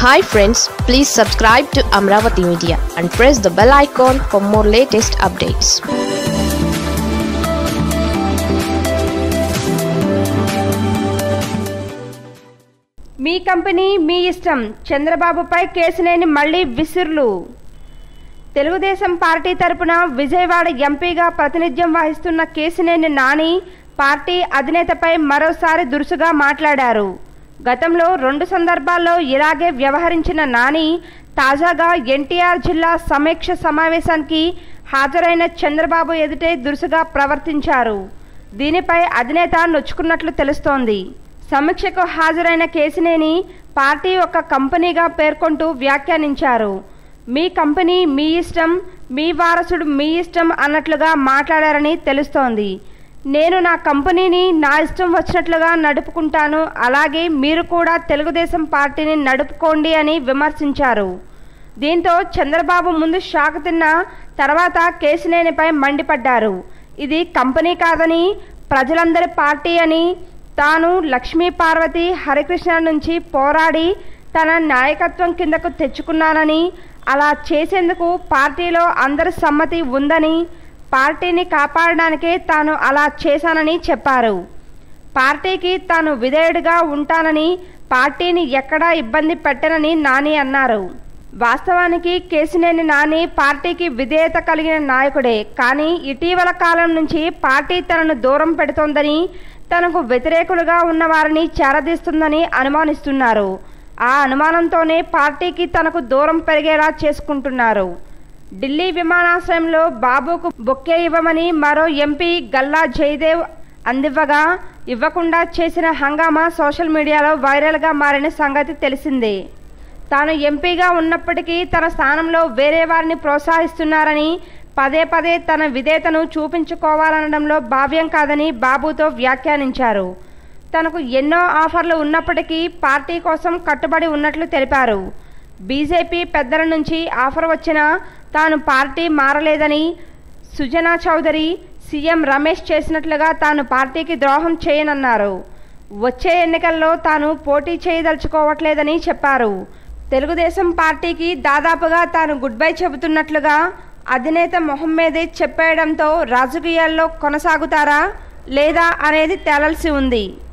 hi friends please subscribe to Amaravati media and press the bell icon for more latest updates మీ company మీ ఇష్టం చంద్రబాబుపై కేసునేని మళ్లీ విసురులు Telugu Desam party తరపున విజయవాడ ఎంపీగా ప్రాతినిధ్యం వహిస్తున్న కేసినేని నాని పార్టీ అధినేతపై మరోసారి దురుసుగా మాట్లాడారు గతంలో రెండు సందర్భాల్లో ఇలాగే వ్యవహరించిన నాని తాజాగా ఎన్టీఆర్ జిల్లా సమీక్ష సమావేశానికి హాజరైన చంద్రబాబు ఎదుటే దురుసుగా ప్రవర్తించారు దీనిపై అధినేత నొచ్చుకున్నట్లు తెలుస్తోంది సమీక్షకు హాజరైన కేసినేని పార్టీ ఒక కంపెనీగా పేర్కొంటూ వ్యాఖ్యానించారు మీ కంపెనీ మీ ఇష్టం మీ వారసుడు మీ ఇష్టం అన్నట్లుగా మాట్లాడారని తెలుస్తోంది నేను నా కంపెనీని నా ఇష్టం వచ్చినట్లుగా నడుపుకుంటాను అలాగే మీరు కూడా తెలుగుదేశం పార్టీని నడుపుకోండి అని విమర్శించారు దీంతో చంద్రబాబు ముందు షాక్ తిన్న తర్వాత కేసినేనిపై మండిపడ్డారు ఇది కంపెనీ కాదని ప్రజలందరి పార్టీ అని తాను లక్ష్మీ పార్వతి హరికృష్ణ నుంచి పోరాడి తన నాయకత్వం కిందకు తెచ్చుకున్నానని అలా చేసేందుకు పార్టీలో అందరి సమ్మతి ఉందని పార్టీని కాపాడడానికే తాను అలా చేశానని చెప్పారు పార్టీకి తాను విధేయుడిగా ఉంటానని పార్టీని ఎక్కడా ఇబ్బంది పెట్టనని నాని అన్నారు వాస్తవానికి కేసినేని నాని పార్టీకి విధేయత కలిగిన నాయకుడే కానీ ఇటీవల కాలం నుంచి పార్టీ తనను దూరం పెడుతోందని తనకు వ్యతిరేకులుగా ఉన్న వారిని చేరదీస్తుందని అనుమానిస్తున్నారు ఆ అనుమానంతోనే పార్టీకి తనకు దూరం పెరిగేలా చేసుకుంటున్నారు ఢిల్లీ విమానాశ్రయంలో బాబుకు బొక్కే ఇవ్వమని మరో ఎంపీ గల్లా జయదేవ్ అందివ్వగా ఇవ్వకుండా చేసిన హంగామా సోషల్ మీడియాలో వైరల్గా మారిన సంగతి తెలిసిందే తాను ఎంపీగా ఉన్నప్పటికీ తన స్థానంలో వేరే వారిని ప్రోత్సహిస్తున్నారని పదే పదే తన విధేయతను చూపించుకోవాలనడంలో భావ్యం కాదని బాబుతో వ్యాఖ్యానించారు తనకు ఎన్నో ఆఫర్లు ఉన్నప్పటికీ పార్టీ కోసం కట్టుబడి ఉన్నట్లు తెలిపారు బీజేపీ పెద్దల నుంచి ఆఫర్ వచ్చినా తాను పార్టీ మారలేదని సుజనా చౌదరి సీఎం రమేష్ చేసినట్లుగా తాను పార్టీకి ద్రోహం చేయనన్నారు వచ్చే ఎన్నికల్లో తాను పోటీ చేయదలుచుకోవట్లేదని చెప్పారు తెలుగుదేశం పార్టీకి దాదాపుగా తాను గుడ్ బై చెబుతున్నట్లుగా అధినేత మొహం మీదే చెప్పేయడంతో రాజకీయాల్లో కొనసాగుతారా లేదా అనేది తేలాల్సి ఉంది